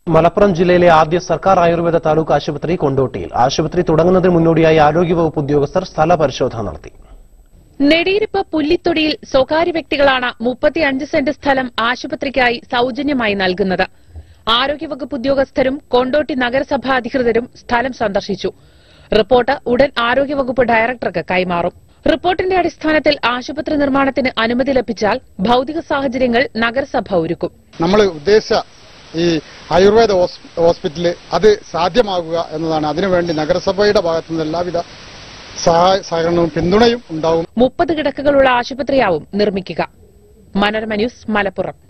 മലപ്പുറം ജില്ലയിലെ ആദ്യ സർക്കാർ ആയുർവേദ താലൂക്ക് ആശുപത്രി കൊണ്ടോട്ടിയിൽ ആശുപത്രി തുടങ്ങുന്നതിന് മുന്നോടിയായി ആരോഗ്യവകുപ്പ് ഉദ്യോഗസ്ഥർ സ്ഥല പരിശോധന നടത്തി നെടിയിരിപ്പ് പുല്ലിത്തൊടിയിൽ സ്വകാര്യ വ്യക്തികളാണ് മുപ്പത്തിയഞ്ച് സെന്റ് സ്ഥലം ആശുപത്രിക്കായി സൌജന്യമായി നൽകുന്നത് ആരോഗ്യവകുപ്പ് ഉദ്യോഗസ്ഥരും കൊണ്ടോട്ടി നഗരസഭാ അധികൃതരും സ്ഥലം സന്ദർശിച്ചു റിപ്പോർട്ട് ഉടൻ ആരോഗ്യവകുപ്പ് ഡയറക്ടർക്ക് കൈമാറും റിപ്പോർട്ടിന്റെ അടിസ്ഥാനത്തിൽ ആശുപത്രി നിർമ്മാണത്തിന് അനുമതി ലഭിച്ചാൽ ഭൌതിക സാഹചര്യങ്ങൾ നഗരസഭ ഒരുക്കും നമ്മൾ ഉദ്ദേശിച്ച ഈ ആയുർവേദ ഹോസ്- ഹോസ്പിറ്റല് അത് സാധ്യമാകുക എന്നതാണ് അതിനുവേണ്ടി നഗരസഭയുടെ ഭാഗത്തു നിന്ന് എല്ലാവിധ സഹായ സഹകരണവും പിന്തുണയും ഉണ്ടാവും മുപ്പത് കിടക്കകളുള്ള ആശുപത്രിയാവും നിർമ്മിക്കുക മനോരമ ന്യൂസ് മലപ്പുറം